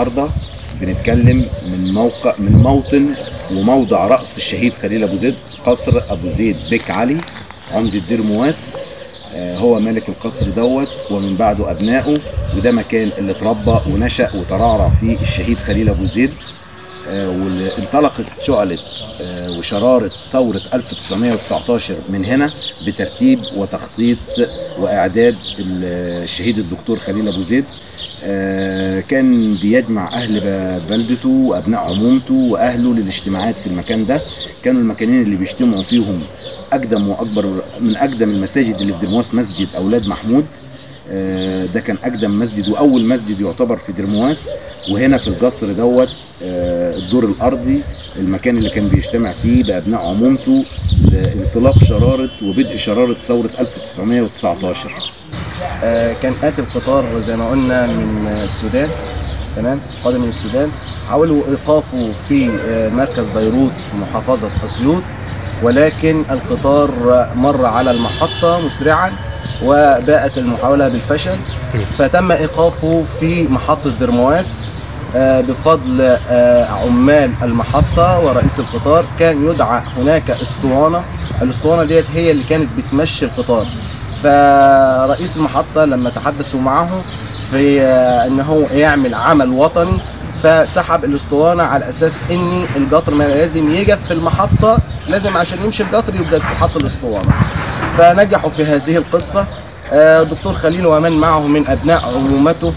النهارده بنتكلم من موقع من موطن وموضع راس الشهيد خليل ابو زيد قصر ابو زيد بك علي عمدة دير مواس آه، هو مالك القصر دوت ومن بعده ابنائه وده مكان اللي اتربى ونشا وترعرع فيه الشهيد خليل ابو زيد آه، واللي انطلقت شعلة آه، وشرارة ثورة 1919 من هنا بترتيب وتخطيط وإعداد ال- الشهيد الدكتور خليل أبو زيد آه، كان بيجمع أهل ب- بلدته وأبناء عمومته وأهله للاجتماعات في المكان ده كانوا المكانين اللي بيجتمعوا فيهم أقدم وأكبر من أقدم المساجد اللي في درمواس مسجد أولاد محمود آه، ده كان اقدم مسجد واول مسجد يعتبر في درمواس وهنا في القصر دوت آه، الدور الارضي المكان اللي كان بيجتمع فيه بابناء عمومته لانطلاق شراره وبدء شراره ثوره 1919 آه، كان آتي القطار زي ما قلنا من السودان تمام قادم من السودان حاولوا ايقافه في آه، مركز ديروت محافظه اسيوط ولكن القطار مر على المحطه مسرعا وباءت المحاوله بالفشل فتم ايقافه في محطه درمواس آه، بفضل آه، عمال المحطه ورئيس القطار كان يدعى هناك اسطوانه الاسطوانه ديت هي اللي كانت بتمشي القطار فرئيس المحطة لما تحدثوا معه في آه، ان هو يعمل عمل وطني فسحب الاسطوانة على اساس ان القطر ما لازم يقف في المحطة لازم عشان يمشي القطر يبقى تحط الاسطوانة فنجحوا في هذه القصة آه، دكتور خليل ومن معه من ابناء عمومته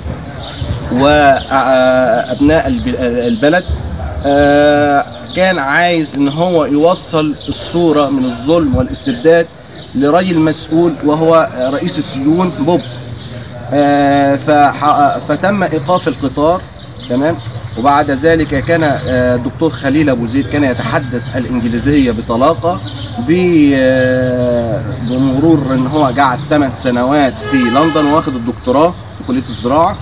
وابناء الب- البلد آه، كان عايز ان هو يوصل الصوره من الظلم والاستبداد لرجل مسؤول وهو رئيس السجون بوب آه، فح- فتم ايقاف القطار تمام وبعد ذلك كان آه، الدكتور خليل ابو زيد كان يتحدث الانجليزيه بطلاقه ب- آه، بمرور ان هو قعد 8 سنوات في لندن واخد الدكتوراه في كليه الزراعه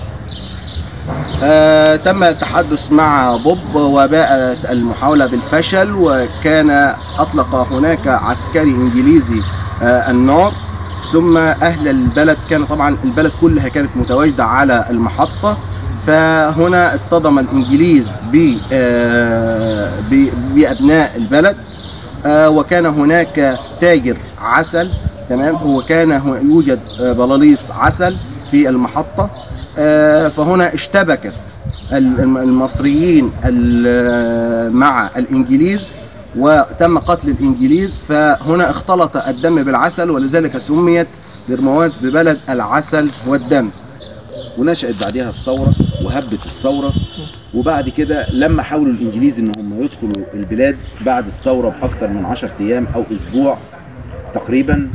آه، تم التحدث مع بوب وباءت المحاولة بالفشل وكان أطلق هناك عسكري إنجليزي آه، النار ثم أهل البلد كان طبعا البلد كلها كانت متواجدة على المحطة فهنا اصطدم الإنجليز ب- آه، ب- بأبناء البلد آه، وكان هناك تاجر عسل تمام وكان هو- يوجد آه، بلاليص عسل في المحطة آه، فهنا اشتبكت ال- الم- المصريين ال- مع الإنجليز وتم قتل الإنجليز فهنا اختلط الدم بالعسل ولذلك سميت درمواس ببلد العسل والدم ونشأت بعدها الثورة وهبت الثورة وبعد كده لما حاولوا الإنجليز إن هم يدخلوا البلاد بعد الثورة بأكتر من 10 أيام أو أسبوع تقريبا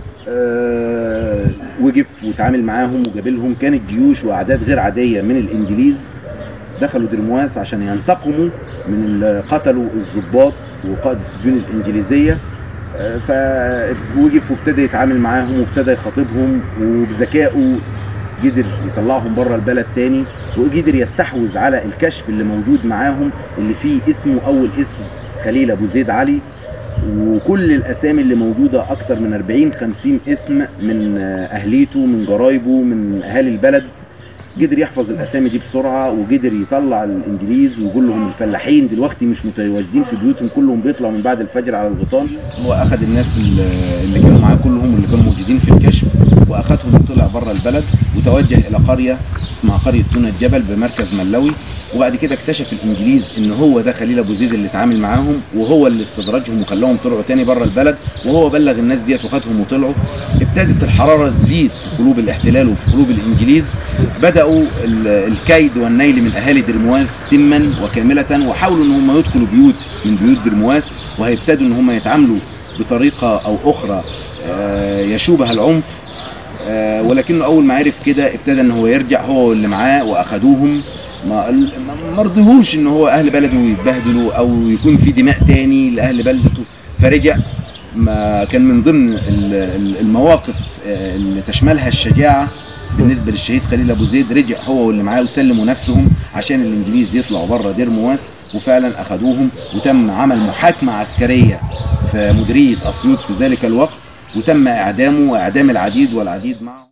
آه، وقف وتعامل معاهم وجابلهم كانت جيوش وأعداد غير عادية من الإنجليز دخلوا درمواس عشان ينتقموا من اللي قتلوا الضباط وقائد السجون الإنجليزية آه، فوقف وابتدى يتعامل معاهم وابتدى يخاطبهم وبذكائه قدر يطلعهم بره البلد تاني وقدر يستحوذ على الكشف اللي موجود معاهم اللي فيه اسمه اول اسم خليل ابو زيد علي وكل الاسامي اللي موجوده اكتر من 40 50 اسم من آه، اهليته من جرايبه من اهالي البلد قدر يحفظ الاسامي دي بسرعه وقدر يطلع الانجليز ويقول لهم الفلاحين دلوقتي مش متواجدين في بيوتهم كلهم بيطلعوا من بعد الفجر على الغيطان هو اخذ الناس اللي اللي كانوا معاه كلهم اللي كانوا موجودين في الكشف واخذهم وطلع بره البلد وتوجه الى قريه اسمها قريه تونة الجبل بمركز ملوي وبعد كده اكتشف الانجليز ان هو ده خليل ابو زيد اللي اتعامل معاهم وهو اللي استدرجهم وخلاهم طلعوا تاني بره البلد وهو بلغ الناس ديت وخدهم وطلعوا ابتدت الحراره تزيد في قلوب الاحتلال وفي قلوب الانجليز بداوا ال- الكيد والنيل من اهالي درمواس تما وكامله وحاولوا ان هم يدخلوا بيوت من بيوت درمواس وهيبتدوا ان هم يتعاملوا بطريقه او اخرى آه، يشوبها العنف آه، ولكنه اول ما عرف كده ابتدى ان هو يرجع هو واللي معاه واخدوهم ما ما- ما رضيهوش ان هو اهل بلده يتبهدلوا او يكون في دماء تاني لاهل بلدته فرجع ما كان من ضمن ال- ال- المواقف آه، اللي تشملها الشجاعه بالنسبه للشهيد خليل ابو زيد رجع هو واللي معاه وسلموا نفسهم عشان الانجليز يطلعوا بره دير مواس وفعلا اخذوهم وتم عمل محاكمه عسكريه في مديريه اسيوط في ذلك الوقت وتم اعدامه واعدام العديد والعديد معه